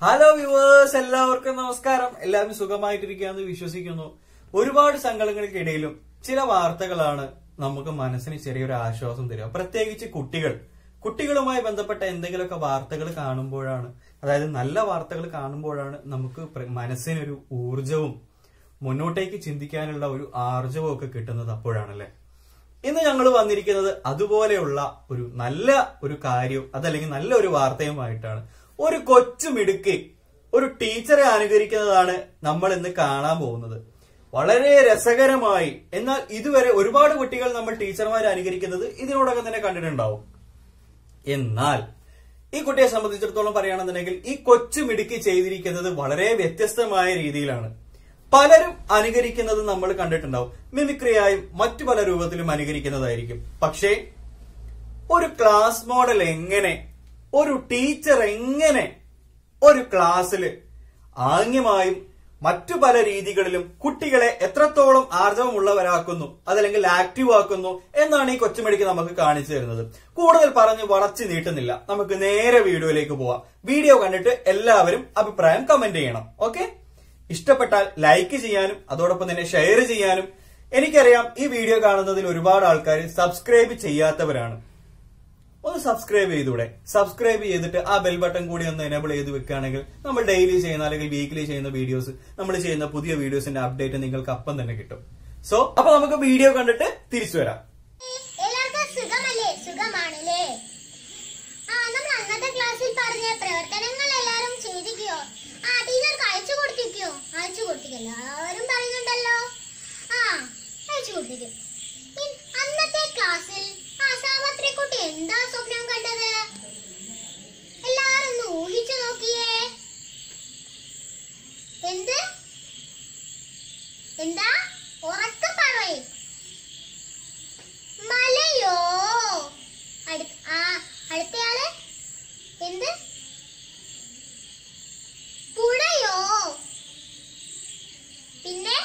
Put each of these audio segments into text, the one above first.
hello viewers എല്ലാവർക്കും നമസ്കാരം എല്ലാവരും സുഖമായിട്ടിരിക്കുകയെന്ന് വിശ്വസിക്കുന്നു ഒരുപാട് സങ്കടങ്ങൾക്കിടയിലും ചില വാർത്തകളാണ് നമുക്ക് മനസ്സിന് ചെറിയൊരു ആശ്വാസം തരിക പ്രത്യേകിച്ച് കുട്ടികൾ കുട്ടികളുമായി ബന്ധപ്പെട്ട എന്തെങ്കിലുമൊക്കെ വാർത്തകൾ കാണുമ്പോഴാണ് അതായത് നല്ല വാർത്തകൾ കാണുമ്പോഴാണ് നമുക്ക് പ്ര- മനസ്സിനൊരു ഊർജവും മുന്നോട്ടേക്ക് ചിന്തിക്കാനുള്ള ഒരു ആർജവും ഒക്കെ കിട്ടുന്നത് അപ്പോഴാണല്ലേ ഇന്ന് ഞങ്ങൾ വന്നിരിക്കുന്നത് അതുപോലെയുള്ള ഒരു നല്ല ഒരു കാര്യം അതല്ലെങ്കിൽ നല്ല ഒരു വാർത്തയുമായിട്ടാണ് ഒരു കൊച്ചു മിടുക്കി ഒരു ടീച്ചറെ അനുകരിക്കുന്നതാണ് നമ്മൾ ഇന്ന് കാണാൻ പോകുന്നത് വളരെ രസകരമായി എന്നാൽ ഇതുവരെ ഒരുപാട് കുട്ടികൾ നമ്മൾ ടീച്ചർമാരെ അനുകരിക്കുന്നത് ഇതിനോടകം തന്നെ കണ്ടിട്ടുണ്ടാവും എന്നാൽ ഈ കുട്ടിയെ സംബന്ധിച്ചിടത്തോളം പറയുകയാണെന്നുണ്ടെങ്കിൽ ഈ കൊച്ചു മിടുക്കി ചെയ്തിരിക്കുന്നത് വളരെ വ്യത്യസ്തമായ രീതിയിലാണ് പലരും അനുകരിക്കുന്നത് നമ്മൾ കണ്ടിട്ടുണ്ടാവും മിമിക്രിയായും മറ്റു പല രൂപത്തിലും അനുകരിക്കുന്നതായിരിക്കും പക്ഷേ ഒരു ക്ലാസ് മോഡൽ എങ്ങനെ ഒരു ടീച്ചർ എങ്ങനെ ഒരു ക്ലാസ്സിൽ ആംഗ്യമായും മറ്റു പല രീതികളിലും കുട്ടികളെ എത്രത്തോളം ആർജവമുള്ളവരാക്കുന്നു അതല്ലെങ്കിൽ ആക്റ്റീവ് ആക്കുന്നു എന്നാണ് ഈ കൊച്ചുമണിക്ക് നമുക്ക് കാണിച്ചു തരുന്നത് കൂടുതൽ പറഞ്ഞ് വളച്ചു നീട്ടുന്നില്ല നമുക്ക് നേരെ വീഡിയോയിലേക്ക് പോവാം വീഡിയോ കണ്ടിട്ട് എല്ലാവരും അഭിപ്രായം കമന്റ് ചെയ്യണം ഓക്കെ ഇഷ്ടപ്പെട്ടാൽ ലൈക്ക് ചെയ്യാനും അതോടൊപ്പം തന്നെ ഷെയർ ചെയ്യാനും എനിക്കറിയാം ഈ വീഡിയോ കാണുന്നതിൽ ഒരുപാട് ആൾക്കാർ സബ്സ്ക്രൈബ് ചെയ്യാത്തവരാണ് ഒന്ന് സബ്സ്ക്രൈബ് ചെയ്തൂടെ സബ്സ്ക്രൈബ് ചെയ്തിട്ട് ആ ബെൽ ബട്ടൺ കൂടി ഒന്ന് എനേബിൾ ചെയ്ത് വെക്കുകയാണെങ്കിൽ നമ്മൾ ഡെയിലി ചെയ്യുന്ന അല്ലെങ്കിൽ വീക്കിലി ചെയ്യുന്ന വീഡിയോസ് നമ്മൾ ചെയ്യുന്ന പുതിയ വീഡിയോസിന്റെ അപ്ഡേറ്റ് നിങ്ങൾക്ക് അപ്പം തന്നെ കിട്ടും സോ അപ്പൊ നമുക്ക് വീഡിയോ കണ്ടിട്ട് തിരിച്ചു വരാം എല്ലാവർക്കും സുഖമല്ലേ സുഖമാണല്ലേ ആ നമ്മൾ അന്നത്തെ ക്ലാസ്സിൽ പറഞ്ഞ പ്രവർത്തനങ്ങൾ എല്ലാവരും ചെയ്തിക്കോ ആ ടീച്ചർക്ക് അയച്ചു കൊടുത്തിക്കോ അയച്ചു കൊടുത്തിക്കോ എല്ലാവരും പറയുന്നുണ്ടല്ലോ ആ അയച്ചു കൊടുത്തിക്കോ ഇൻ- അന്നത്തെ ക്ലാസ്സിൽ ആ സാവത്രിക്കുട്ടി എന്താ സ്വപ്നം കണ്ടത് എല്ലാവരും ഒന്ന് ഊഹിച്ചു നോക്കിയേ എന്ത് എന്താ ഉറക്കം പറയേ മലയോ അടു- ആ അടുത്തയാള് എന്ത് പുഴയോ പിന്നെ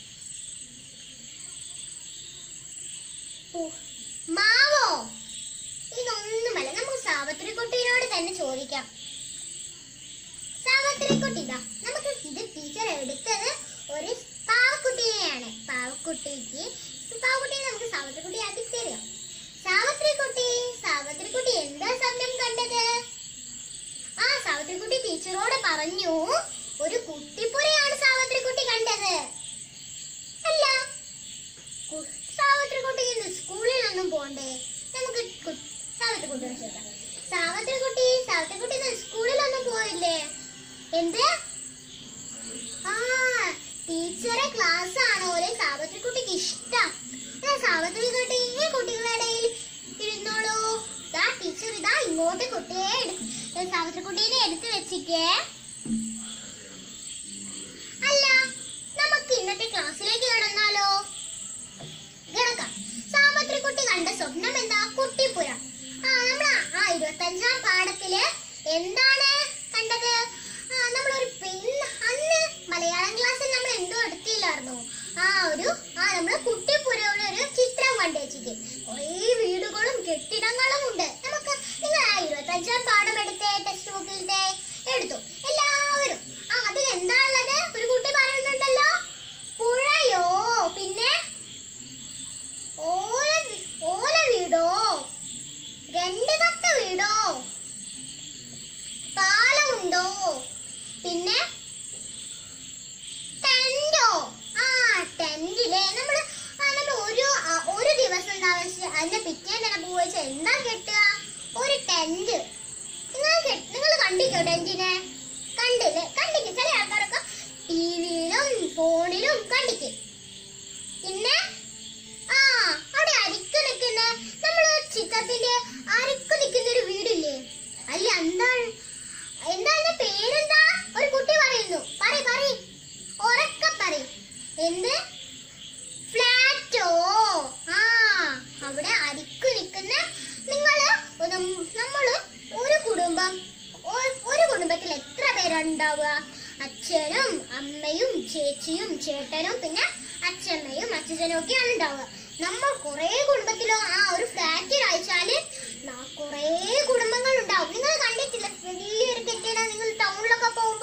പു- മാവോ ഇതൊന്നുമല്ല നമുക്ക് സാവത്രിക്കുട്ടിയോട് തന്നെ ചോദിക്കാം സാവത്രിക്കുട്ടി ഇതാ നമുക്ക് ഇത് ടീച്ചർ എടുത്തത് ഒരു പാവക്കുട്ടിയെയാണ് പാവക്കുട്ടിക്ക് പാവക്കുട്ടിയെ നമുക്ക് സാവത്രിക്കുട്ടി ആക്കി തരാം സാവത്രിക്കുട്ടി സാവത്രിക്കുട്ടി എന്താ സ്വപ്നം കണ്ടത് ആ സാവത്രിക്കുട്ടി ടീച്ചറോട് പറഞ്ഞു ഒരു കുട്ടിപ്പുരയാണ് സാവത്രിക്കുട്ടി കണ്ടത് അല്ല കു- സാവത്രിക്കുട്ടിക്ക് ഇന്ന് സ്കൂളിലൊന്നും പോണ്ടേ നമുക്ക് കു- സാവത്രിക്കുട്ടിയോട് ചോദിക്കാം സാവത്രിക്കുട്ടി സാവത്രിക്കുട്ടി ഇന്ന് സ്കൂളിലൊന്നും പോയില്ലേ എന്ത് ആ ടീച്ചറെ ക്ലാസ് ആണോ ഒരു സാവത്രിക്കുട്ടിക്ക് ഇഷ്ടം ആ സാവത്രിക്കുട്ടി ഈ കുട്ടികളുടെ ഇടയിൽ ഇരുന്നോളൂ ദാ ടീച്ചർ ഇതാ ഇങ്ങോട്ട് കുട്ടിയെ എടു- സാവത്രിക്കുട്ടീനെ എടുത്തു വെച്ചിക്കേ അല്ല നമുക്ക് ഇന്നത്തെ ക്ലാസ്സിലേക്ക് കടന്നാലോ കിടക്കാം സാമത്രിക്കുട്ടി കണ്ട സ്വപ്നം എന്താ കുട്ടിപ്പുര ആ നമ്മള് ആ ഇരുപത്തഞ്ചാം പാഠത്തില് എന്താണ് കണ്ടത് ആ നമ്മളൊരു പെണ്ണ് അന്ന് മലയാളം ക്ലാസ്സിൽ നമ്മൾ എന്തോ എടുത്തില്ലായിരുന്നു ആ ഒരു ആ നമ്മള് കുട്ടിപ്പുരയുടെ ഒരു ചിത്രം കണ്ടു വെച്ചിട്ട് കുറേ വീടുകളും കെട്ടിടങ്ങളും ഉണ്ട് നമുക്ക് നിങ്ങൾ ആ ഇരുപത്തഞ്ചാം പാഠം എടുത്തേ ടെക്സ്റ്റ് ബുക്കിലത്തെ എടുത്തു എല്ലാവരും ആ അതിൽ എന്താ ഉള്ളത് ഒരു കുട്ടി പറയുന്നുണ്ടല്ലോ പുഴയോ പിന്നെ ഓല ഓല വീടോ രണ്ട് കത്ത വീടോ പാലമുണ്ടോ പിന്നെ ടെന്റോ ആ ടെന്റിലെ നമ്മള് ആ, നമ്മള് ഒരു ആ, ഒരു ദിവസം താമസിച്ച് അതിന്റെ പിറ്റേന്ന് തന്നെ പോയി എന്താ കെട്ടുക ഒരു ടെന്റ് നിങ്ങൾ നിങ്ങൾ കണ്ടിക്കോ ടെന്റിനെ കണ്ടില്ലേ കണ്ടിക്ക് ചില ആൾക്കാരൊക്കെ ടിവിയിലും ഫോണിലും കണ്ടിക്ക് പിന്നെ ആ അവിടെ അരിക്ക് നിൽക്കുന്ന നമ്മള് ചിത്രത്തിന്റെ അരിക്ക് നിൽക്കുന്ന ഒരു വീടില്ലേ അല്ല എന്താണ് എന്താണ് പേരെന്താ ഒരു കുട്ടി പറയുന്നു പറയ് പറയ് ഉറക്കെ പറയ് എന്ത് ഫ്ലാറ്റോ ആ അവിടെ അരിക്ക് നിൽക്കുന്ന നിങ്ങള് ഒരു- നമ്മള് ഒരു കുടുംബം ഒ- ഒരു കുടുംബത്തിൽ എത്ര പേരുണ്ടാവുക അച്ഛനും അമ്മയും ചേച്ചിയും ചേട്ടനും പിന്നെ അച്ഛമ്മയും അച്ഛനും ഒക്കെയാണ് ഉണ്ടാവുക നമ്മൾ കുറെ കുടുംബത്തിലോ ആ ഒരു ഫ്ലാറ്റിൽ അയച്ചാല് കുറെ കുടുംബങ്ങൾ ഉണ്ടാവും നിങ്ങൾ കണ്ടിട്ടില്ല വലിയൊരു കെട്ടിടം നിങ്ങൾ ടൗണിലൊക്കെ പോകുമ്പോൾ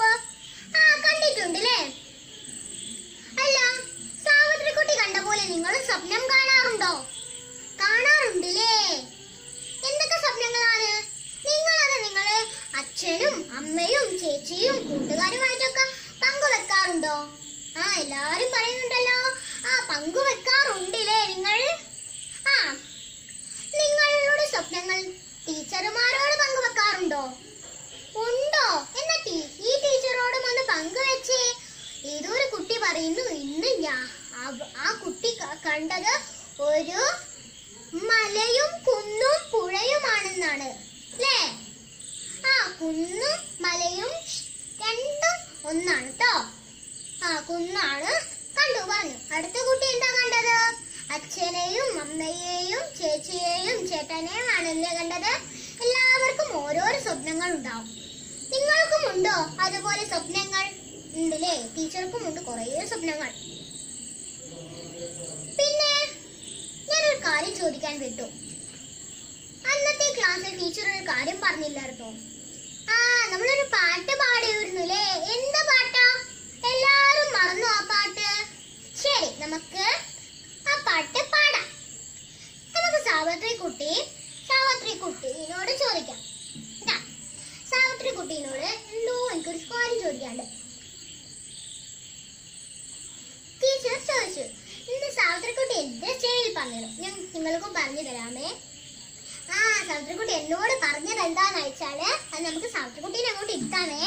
കൂട്ടുകാരുമായിട്ടൊക്കെ പങ്കുവെക്കാറുണ്ടോ ആ എല്ലാരും പറയുന്നുണ്ടല്ലോ ആ പങ്കുവെക്കാറുണ്ടല്ലേ നിങ്ങൾ ആ നിങ്ങളുടെ സ്വപ്നങ്ങൾ ടീച്ചർമാരോട് പങ്കുവെക്കാറുണ്ടോ ഉണ്ടോ എന്നാ ടീ ഈ ടീച്ചറോടും ഒന്ന് പങ്കുവെച്ചേ ഏതോ ഒരു കുട്ടി പറയുന്നു ഇന്ന് ഞാൻ അവ- ആ കുട്ടി ക- കണ്ടത് ഒരു മലയും കുന്നും പുഴയുമാണെന്നാണ് അല്ലേ ആ കുന്നും മലയും രണ്ടും ഒന്നാണ് ട്ടോ ആ കുന്നാണ് കണ്ടു പറഞ്ഞു അടുത്ത കുട്ടി എന്താ കണ്ടത് അച്ഛനെയും അമ്മയെയും ചേച്ചിയെയും ചേട്ടനെയും ആണല്ലേ കണ്ടത് എല്ലാവർക്കും ഓരോരോ സ്വപ്നങ്ങൾ ഉണ്ടാവും നിങ്ങൾക്കും ഉണ്ടോ അതുപോലെ സ്വപ്നങ്ങൾ ഉണ്ടല്ലേ ടീച്ചർക്കും ഉണ്ട് കുറേ സ്വപ്നങ്ങൾ പിന്നെ ഞാനൊരു കാര്യം ചോദിക്കാൻ വിട്ടു അന്നത്തെ ക്ലാസ്സിൽ ടീച്ചർ ഒരു കാര്യം പറഞ്ഞില്ലായിരുന്നോ ആ നമ്മളൊരു പാട്ട് പാടിയിരുന്നു അല്ലേ എന്താ പാട്ടാ എല്ലാരും മറന്നു ആ പാട്ട് ശരി നമുക്ക് ആ പാട്ട് പാടാം നമുക്ക് സാവിത്രി കുട്ടി സാവിത്രി കുട്ടീനോട് ചോദിക്കാം ഇതാ, സാവിത്രി കുട്ടീനോട് എന്തോ എനിക്കൊരു കാര്യം ചോദിക്കാണ്ട് ടീച്ചർ ചോദിച്ചു ഇന്ന് സാവിത്രി കുട്ടി എന്റെ സ്റ്റേജിൽ പറഞ്ഞു ഞാൻ നിങ്ങൾക്കും പറഞ്ഞു തരാമേ ആ സാവിത്രിക്കുട്ടി എന്നോട് പറഞ്ഞത് എന്താന്ന് വെച്ചാല് അത് നമുക്ക് സാവിത്രിക്കുട്ടീനെ അങ്ങോട്ട് ഇരുത്താമേ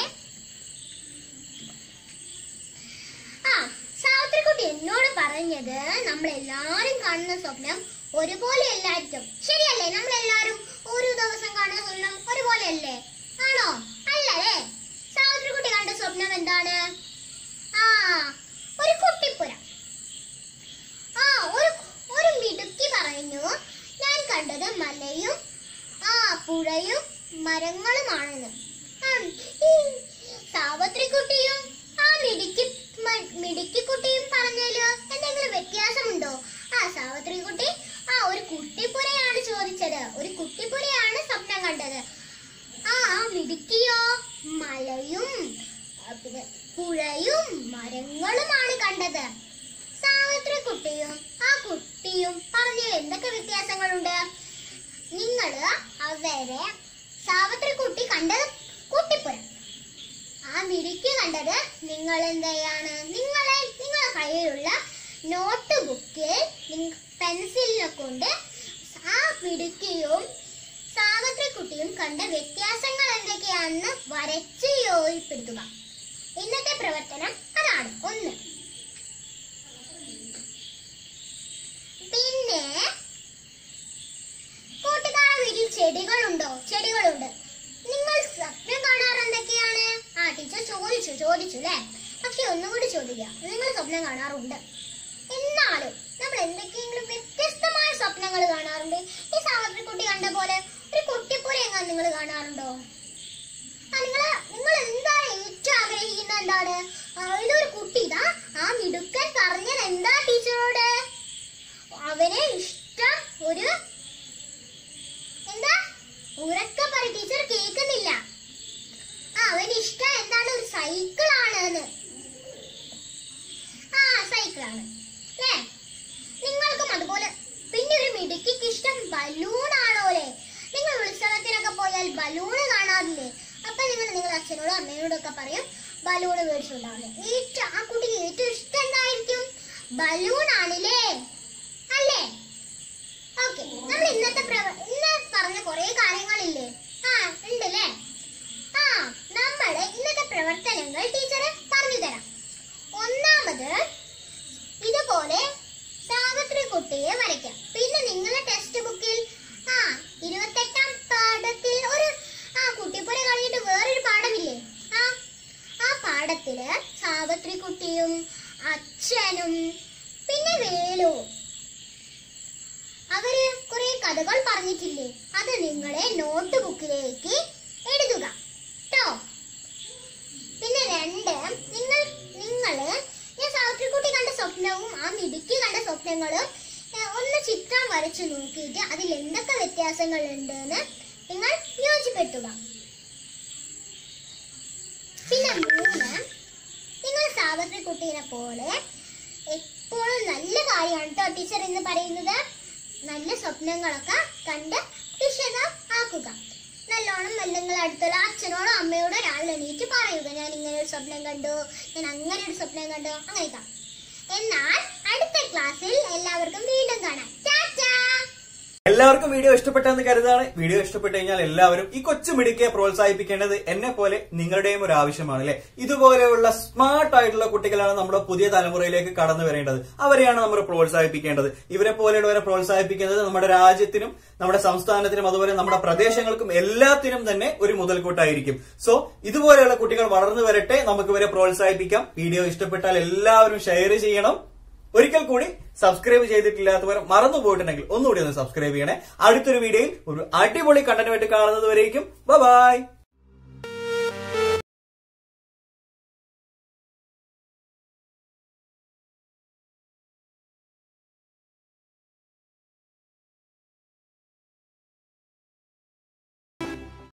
ആ സാവിത്രിക്കുട്ടി എന്നോട് പറഞ്ഞത് നമ്മൾ എല്ലാരും കാണുന്ന സ്വപ്നം ഒരുപോലെ അല്ലായിരിക്കും ശരിയല്ലേ നമ്മൾ എല്ലാരും ഒരു ദിവസം കാണുന്ന സ്വപ്നം ഒരുപോലെ അല്ലേ ആണോ അല്ലല്ലേ സാവിത്രിക്കുട്ടി കണ്ട സ്വപ്നം എന്താണ് ആ ഒരു കുട്ടിപ്പുരം ആ ഒരു ഒരു മിടുക്കി പറഞ്ഞു ഞാൻ കണ്ടത് മലയും ആ പുഴയും മരങ്ങളുമാണെന്ന് ആ, ഈ സാവിത്രിക്കുട്ടിയും ആ മിടുക്കി മ- മിടുക്കിക്കുട്ടിയും പറഞ്ഞതില് എന്തെങ്കിലും വ്യത്യാസമുണ്ടോ ആ സാവിത്രിക്കുട്ടി ആ ഒരു കുട്ടിപ്പുരയാണ് ചോദിച്ചത് ഒരു കുട്ടിപ്പുരയാണ് സ്വപ്നം കണ്ടത് ആ ആ മിടുക്കിയോ മലയും ആ, പിന്നെ പുഴയും മരങ്ങളുമാണ് കണ്ടത് സാവിത്രി കുട്ടിയും ആ കുട്ടിയും പറഞ്ഞതിൽ എന്തൊക്കെ വ്യത്യാസങ്ങളുണ്ട് നിങ്ങള് അവരെ സാവിത്രി കുട്ടി കണ്ടത് കുട്ടിപ്പുരം ആ മിടുക്കി കണ്ടത് നിങ്ങൾ എന്തെയാണ് നിങ്ങളെ നിങ്ങളുടെ കയ്യിലുള്ള നോട്ട് ബുക്കിൽ പെൻസിലിനെ കൊണ്ട് ആ മിടുക്കിയും സാവിത്രി കുട്ടിയും കണ്ട വ്യത്യാസങ്ങൾ എന്തൊക്കെയാണെന്ന് വരച്ച് യോജിപ്പെടുത്തുക ഇന്നത്തെ പ്രവർത്തനം അതാണ് ഒന്ന് പിന്നെ കൂട്ടുകാർ വീട്ടിൽ ചെടികളുണ്ടോ ചെടികളുണ്ട് നിങ്ങൾ സ്വപ്നം കാണാറ് എന്തൊക്കെയാണ് ആ ടീച്ചർ ചോദിച്ചു ചോദിച്ചു അല്ലേ പക്ഷെ ഒന്നുകൂടി ചോദിക്കുക നിങ്ങൾ സ്വപ്നം കാണാറുണ്ട് എന്നാലും നമ്മൾ എന്തൊക്കെയെങ്കിലും വ്യത്യസ്തമായ സ്വപ്നങ്ങൾ കാണാറുണ്ട് ഈ സാവിത്രി കുട്ടി കണ്ട പോലെ ഒരു കുട്ടിപ്പുര എങ്ങനെ നിങ്ങൾ കാണാറുണ്ടോ ആ നിങ്ങൾ നിങ്ങൾ എന്താണ് ഏറ്റവും ആഗ്രഹിക്കുന്നത് എന്താണ് ആ, ഇതൊരു കുട്ടി ഇതാ ആ മിടുക്കൻ പറഞ്ഞത് എന്താ ടീച്ചറോട് അവനെ ഇഷ്ടം ഒരു എന്താ ഉറക്കെ പറ ടീച്ചർ കേൾക്കുന്നില്ല ആ അവന് ഇഷ്ടം എന്താണ് ഒരു സൈക്കിൾ ആണ് എന്ന് ആ സൈക്കിൾ ആണ് അല്ലേ നിങ്ങൾക്കും അതുപോലെ പിന്നെ ഒരു മിടുക്കിക്ക് ഇഷ്ടം ബലൂൺ ആണോ അല്ലേ നിങ്ങൾ ഉത്സവത്തിനൊക്കെ പോയാൽ ബലൂണ് കാണാറില്ലേ അപ്പൊ നിങ്ങൾ നിങ്ങളുടെ അച്ഛനോടും അമ്മയോടും ഒക്കെ പറയും ബലൂണ് മേടിച്ചുണ്ടാവില്ലേ ഏറ്റവും ആ കുട്ടിക്ക് ഏറ്റവും ഇഷ്ടം എന്തായിരിക്കും ബലൂൺ ആണില്ലേ അല്ലേ ഓക്കെ നമ്മൾ ഇന്നത്തെ പ്രവ- ഇന്ന് പറഞ്ഞ കുറെ കാര്യങ്ങളില്ലേ ആ ഉണ്ടല്ലേ ആ നമ്മള് ഇന്നത്തെ പ്രവർത്തനങ്ങൾ ടീച്ചർ പറഞ്ഞു തരാം ഒന്നാമത് ഇതുപോലെ സാവിത്രി കുട്ടിയെ വരയ്ക്കാം പിന്നെ നിങ്ങളുടെ ടെക്സ്റ്റ് ബുക്കിൽ ആ ഇരുപത്തെട്ടാം പാഠത്തിൽ ഒരു ആ കുട്ടിപ്പുര കഴിഞ്ഞിട്ട് വേറൊരു പാഠമില്ലേ ആ ആ പാഠത്തില് സാവിത്രി കുട്ടിയും അച്ഛനും പിന്നെ വേലുവും അവര് കുറെ കഥകൾ പറഞ്ഞിട്ടില്ലേ അത് നിങ്ങളെ നോട്ട് ബുക്കിലേക്ക് എഴുതുക ട്ടോ പിന്നെ രണ്ട് നിങ്ങൾ നിങ്ങള് ഞാൻ സാവിത്രിക്കുട്ടി കണ്ട സ്വപ്നവും ആ മിടുക്കി കണ്ട സ്വപ്നങ്ങളും ഏ, ഒന്ന് ചിത്രം വരച്ചു നോക്കിയിട്ട് അതിൽ എന്തൊക്കെ വ്യത്യാസങ്ങൾ ഉണ്ട് എന്ന് നിങ്ങൾ യോജിപ്പെടുത്തുക പിന്നെ മൂന്ന് നിങ്ങൾ സാവിത്രി കുട്ടീനെ പോലെ എപ്പോഴും നല്ല കാര്യമാണ് കേട്ടോ ടീച്ചർ എന്ന് പറയുന്നത് നല്ല സ്വപ്നങ്ങളൊക്കെ കണ്ട് വിശദം ആക്കുക നല്ലോണം നിങ്ങൾ നിങ്ങളുടെ അടുത്തുള്ള അച്ഛനോടോ അമ്മയോടോ രാവിലെ എണീറ്റ് പറയുക ഞാൻ ഇങ്ങനെ ഒരു സ്വപ്നം കണ്ടു ഞാൻ അങ്ങനെ ഒരു സ്വപ്നം കണ്ടു അങ്ങനെയൊക്കെ എന്നാൽ അടുത്ത ക്ലാസ്സിൽ എല്ലാവർക്കും വീണ്ടും കാണാം ടാറ്റാ എല്ലാവർക്കും വീഡിയോ ഇഷ്ടപ്പെട്ടെന്ന് കരുതാണ് വീഡിയോ ഇഷ്ടപ്പെട്ടു കഴിഞ്ഞാൽ എല്ലാവരും ഈ കൊച്ചു മിടുക്കിയെ പ്രോത്സാഹിപ്പിക്കേണ്ടത് എന്നെ പോലെ നിങ്ങളുടെയും ഒരു ആവശ്യമാണ് അല്ലെ ഇതുപോലെയുള്ള സ്മാർട്ട് ആയിട്ടുള്ള കുട്ടികളാണ് നമ്മുടെ പുതിയ തലമുറയിലേക്ക് കടന്നു വരേണ്ടത് അവരെയാണ് നമ്മൾ പ്രോത്സാഹിപ്പിക്കേണ്ടത് ഇവരെ പോലെയുള്ളവരെ പ്രോത്സാഹിപ്പിക്കുന്നത് നമ്മുടെ രാജ്യത്തിനും നമ്മുടെ സംസ്ഥാനത്തിനും അതുപോലെ നമ്മുടെ പ്രദേശങ്ങൾക്കും എല്ലാത്തിനും തന്നെ ഒരു മുതൽക്കൂട്ടായിരിക്കും സോ ഇതുപോലെയുള്ള കുട്ടികൾ വളർന്നു വരട്ടെ നമുക്ക് ഇവരെ പ്രോത്സാഹിപ്പിക്കാം വീഡിയോ ഇഷ്ടപ്പെട്ടാൽ എല്ലാവരും ഷെയർ ചെയ്യണം ഒരിക്കൽ കൂടി സബ്സ്ക്രൈബ് ചെയ്തിട്ടില്ലാത്തവർ മറന്നു പോയിട്ടുണ്ടെങ്കിൽ ഒന്നുകൂടി ഒന്ന് സബ്സ്ക്രൈബ് ചെയ്യണേ അടുത്തൊരു വീഡിയോയിൽ ഒരു അടിപൊളി കണ്ടന്റ് ആയിട്ട് കാണുന്നത് വരേക്കും ബൈ